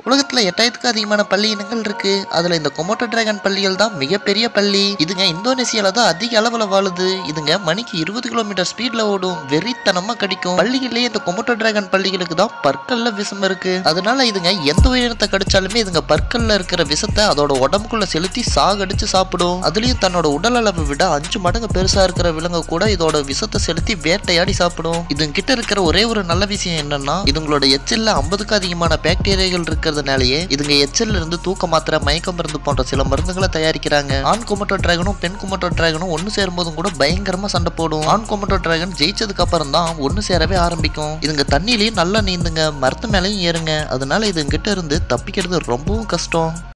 உலகத்துல எட்டாயிரத்துக்கு அதிகமான பள்ளி இனங்கள் இருக்கு அதுல இந்த கொமோட்டோ டிராகன் பள்ளிகள் தான் மிகப்பெரிய பள்ளி இதுங்க இந்தோனேசியால தான் அதிக அளவுல வாழுது இதுங்க மணிக்கு இருபது கிலோமீட்டர் ஸ்பீட்ல ஓடும் வெறித்தனமா கடிக்கும் பள்ளிகள்லயே இந்த கொமோட்டோ டிராகன் பள்ளிகளுக்கு தான் பற்கள்ல விஷம் இருக்கு அதனால இதுங்க எந்த உயிரினத்தை கடிச்சாலுமே இதுங்க பற்கள்ல இருக்கிற விஷத்தை அதோட உடம்புக்குள்ள செலுத்தி சாகடிச்சு சாப்பிடும் அதுலயும் தன்னோட உடல் அளவை விட அஞ்சு மடங்கு பெருசா இருக்கிற விலங்கு கூட இதோட விஷத்தை செலுத்தி வேட்டையாடி சாப்பிடும் இதுங்க கிட்ட இருக்கிற ஒரே ஒரு நல்ல விஷயம் என்னன்னா இதுங்களோட எச்சில்ல ஐம்பதுக்கு அதிகமான பாக்டீரியாக்கள் இருக்கிறதுனாலயே இதுங்க எச்சில்ல இருந்து தூக்க மாத்திரை மயக்க மருந்து போன்ற சில மருந்துகளை தயாரிக்கிறாங்க ஆண் கொமட்டோ டிராகனும் பெண் கொமட்டோ டிராகனும் ஒன்னு சேரும்போதும் கூட பயங்கரமா சண்டை போடும் ஆண் கொமட்டோ டிராகன் ஜெயிச்சதுக்கு அப்புறம் தான் ஒன்னு சேரவே ஆரம்பிக்கும் இதுங்க தண்ணியிலயும் நல்லா நீந்துங்க மரத்து மேலயும் ஏறுங்க அதனால இதுங்கிட்ட இருந்து தப்பிக்கிறது ரொம்பவும் கஷ்டம்